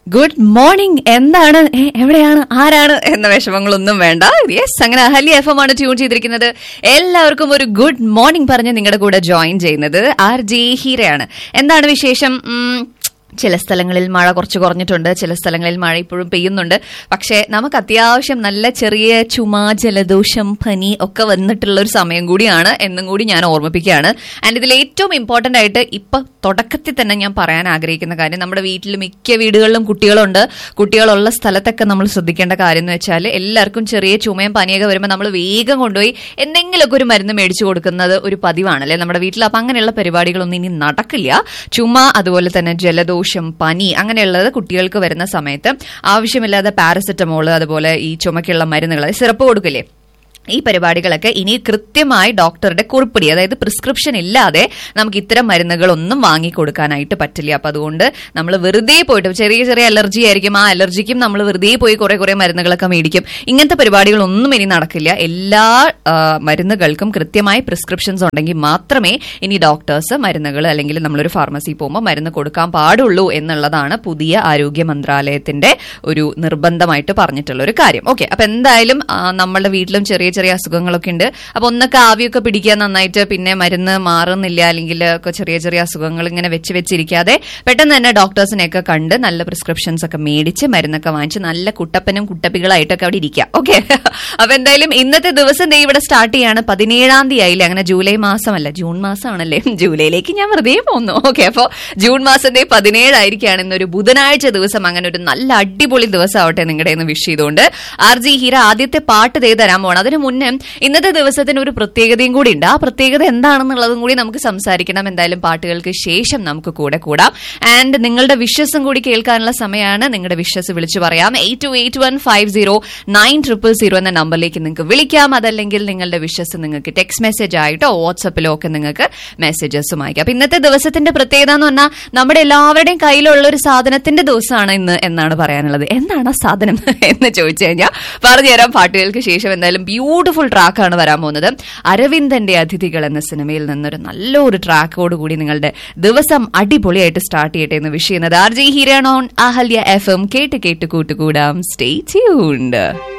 good morning എന്താണ് ഏ, എവിടെയാണ് ആരാണ് എന്ന വിഷമങ്ങളൊന്നും വേണ്ട യെസ് അങ്ങനെ അഹല്യ എഫ് എം ആണ് ട്യൂൺ ചെയ്തിരിക്കുന്നത് എല്ലാവർക്കും ഒരു ഗുഡ് മോർണിംഗ് പറഞ്ഞ് നിങ്ങളുടെ കൂടെ ജോയിൻ ചെയ്യുന്നത് ആർ ജെ ഹീരയാണ് എന്താണ് വിശേഷം ഉം, ചില സ്ഥലങ്ങളിൽ മഴ കുറച്ച് കുറഞ്ഞിട്ടുണ്ട് ചില സ്ഥലങ്ങളിൽ മഴ ഇപ്പോഴും പെയ്യുന്നുണ്ട് പക്ഷേ നമുക്ക് അത്യാവശ്യം നല്ല ചെറിയ ചുമ ജലദോഷം പനി ഒക്കെ വന്നിട്ടുള്ള ഒരു സമയം കൂടിയാണ് എന്നും കൂടി ഞാൻ ഓർമ്മിപ്പിക്കുകയാണ് ആൻഡ് ഇതിൽ ഏറ്റവും ഇമ്പോർട്ടന്റ് ആയിട്ട് ഇപ്പൊ തുടക്കത്തിൽ തന്നെ ഞാൻ പറയാൻ ആഗ്രഹിക്കുന്ന കാര്യം നമ്മുടെ വീട്ടിൽ മിക്ക വീടുകളിലും കുട്ടികളുണ്ട് കുട്ടികളുള്ള സ്ഥലത്തൊക്കെ നമ്മൾ ശ്രദ്ധിക്കേണ്ട കാര്യം എന്ന് വെച്ചാൽ എല്ലാവർക്കും ചെറിയ ചുമയും പനിയൊക്കെ വരുമ്പോൾ നമ്മൾ വേഗം കൊണ്ടുപോയി എന്തെങ്കിലുമൊക്കെ ഒരു മരുന്ന് മേടിച്ചു കൊടുക്കുന്നത് ഒരു പതിവാണ് അല്ലെ നമ്മുടെ വീട്ടിൽ അപ്പം അങ്ങനെയുള്ള പരിപാടികളൊന്നും ഇനി നടക്കില്ല ചുമ അതുപോലെ തന്നെ ജലദോഷം പനി അങ്ങനെയുള്ളത് കുട്ടികൾക്ക് വരുന്ന സമയത്ത് ആവശ്യമില്ലാതെ പാരസെറ്റമോൾ അതുപോലെ ഈ ചുമക്കുള്ള മരുന്നുകൾ സിറപ്പ് കൊടുക്കില്ലേ ഈ പരിപാടികളൊക്കെ ഇനി കൃത്യമായി ഡോക്ടറുടെ കുറിപ്പടി അതായത് പ്രിസ്ക്രിപ്ഷൻ ഇല്ലാതെ നമുക്ക് ഇത്തരം മരുന്നുകളൊന്നും വാങ്ങി കൊടുക്കാനായിട്ട് പറ്റില്ല അപ്പൊ അതുകൊണ്ട് നമ്മൾ വെറുതെ പോയിട്ട് ചെറിയ ചെറിയ അലർജി ആയിരിക്കും ആ അലർജിക്കും നമ്മൾ വെറുതെ പോയി കുറെ കുറെ മരുന്നുകളൊക്കെ മേടിക്കും ഇങ്ങനത്തെ പരിപാടികളൊന്നും ഇനി നടക്കില്ല എല്ലാ ആ, മരുന്നുകൾക്കും കൃത്യമായി പ്രിസ്ക്രിപ്ഷൻസ് ഉണ്ടെങ്കിൽ മാത്രമേ ഇനി ഡോക്ടേഴ്സ് മരുന്നുകൾ അല്ലെങ്കിൽ നമ്മളൊരു ഫാർമസി പോകുമ്പോൾ മരുന്ന് കൊടുക്കാൻ പാടുള്ളൂ എന്നുള്ളതാണ് പുതിയ ആരോഗ്യ മന്ത്രാലയത്തിന്റെ ഒരു നിർബന്ധമായിട്ട് പറഞ്ഞിട്ടുള്ള ഒരു കാര്യം ഓക്കെ അപ്പൊ എന്തായാലും ആ, നമ്മളുടെ വീട്ടിലും ചെറിയ ചെറിയ അസുഖങ്ങളൊക്കെ ഉണ്ട് അപ്പൊ ഒന്നൊക്കെ ആവിയൊക്കെ പിടിക്കാൻ നന്നായിട്ട് പിന്നെ മരുന്ന് മാറുന്നില്ല അല്ലെങ്കിൽ ഒക്കെ ചെറിയ ചെറിയ അസുഖങ്ങൾ ഇങ്ങനെ വെച്ച് വെച്ചിരിക്കാതെ പെട്ടെന്ന് തന്നെ ഡോക്ടേഴ്സിനെയൊക്കെ കണ്ട് നല്ല പ്രിസ്ക്രിപ്ഷൻസ് ഒക്കെ മേടിച്ച് മരുന്നൊക്കെ വാങ്ങിച്ച് നല്ല കുട്ടപ്പനും കുട്ടപ്പികളായിട്ടൊക്കെ അവിടെ ഇരിക്കുക ഓക്കെ അപ്പൊ എന്തായാലും ഇന്നത്തെ ദിവസം ദേ ഇവിടെ സ്റ്റാർട്ട് ചെയ്യാണ് പതിനേഴാം തീയതി ആയില്ലേ അങ്ങനെ ജൂലൈ മാസമല്ല ജൂൺ മാസമാണല്ലേ ജൂലൈയിലേക്ക് ഞാൻ വെറുതെ പോന്നു ഓക്കെ അപ്പോ ജൂൺ മാസം ദേ പതിനേഴായിരിക്കാണ് ഇന്നൊരു ബുധനാഴ്ച ദിവസം അങ്ങനെ ഒരു നല്ല അടിപൊളി ദിവസം ആവട്ടെ നിങ്ങളുടെ എന്ന് വിഷ് ചെയ്തുകൊണ്ട് ആർ ജി ഹീര ആദ്യത്തെ പാട്ട് ചെയ്ത് തരാൻ പോകണം അതിന് മുന്നേ ഇന്നത്തെ ദിവസത്തിന് ഒരു പ്രത്യേകതയും കൂടി ഉണ്ട് ആ പ്രത്യേകത എന്താണെന്നുള്ളതും കൂടി നമുക്ക് സംസാരിക്കണം എന്തായാലും പാട്ടുകൾക്ക് ശേഷം നമുക്ക് കൂടെ കൂടാം ആൻഡ് നിങ്ങളുടെ വിഷസും കൂടി കേൾക്കാനുള്ള സമയമാണ് നിങ്ങളുടെ വിഷസ് വിളിച്ചു പറയാം eight two eight one five zero nine triple zero എന്ന നമ്പറിലേക്ക് നിങ്ങൾക്ക് വിളിക്കാം അതല്ലെങ്കിൽ നിങ്ങളുടെ വിഷസ് നിങ്ങൾക്ക് ടെക്സ്റ്റ് മെസ്സേജ് ആയിട്ടോ വാട്സപ്പിലോ ഒക്കെ നിങ്ങൾക്ക് മെസ്സേജസും അയക്കാം അപ്പൊ ഇന്നത്തെ ദിവസത്തിന്റെ പ്രത്യേകത എന്ന് പറഞ്ഞാൽ നമ്മുടെ എല്ലാവരുടെയും കയ്യിലുള്ള ഒരു സാധനത്തിന്റെ ദിവസമാണ് ഇന്ന് എന്നാണ് പറയാനുള്ളത് എന്താണ് ആ സാധനം എന്ന് ചോദിച്ചു കഴിഞ്ഞാൽ പറഞ്ഞുതരാം പാട്ടുകൾക്ക് ശേഷം എന്തായാലും ബ്യൂട്ടിഫുൾ ട്രാക്കാണ് വരാൻ പോകുന്നത് അരവിന്ദന്റെ അതിഥികൾ എന്ന സിനിമയിൽ നിന്നൊരു നല്ലൊരു ട്രാക്കോട് കൂടി നിങ്ങളുടെ ദിവസം അടിപൊളിയായിട്ട് സ്റ്റാർട്ട് ചെയ്യട്ടെ എന്ന് വിഷ് ചെയ്യുന്നത് ആർ ജി ഹീരാണോൺ അഹല്യ എഫ് എം കേട്ട് കേട്ട് കൂട്ടുകൂടാം സ്റ്റേ ട്യൂൺഡ്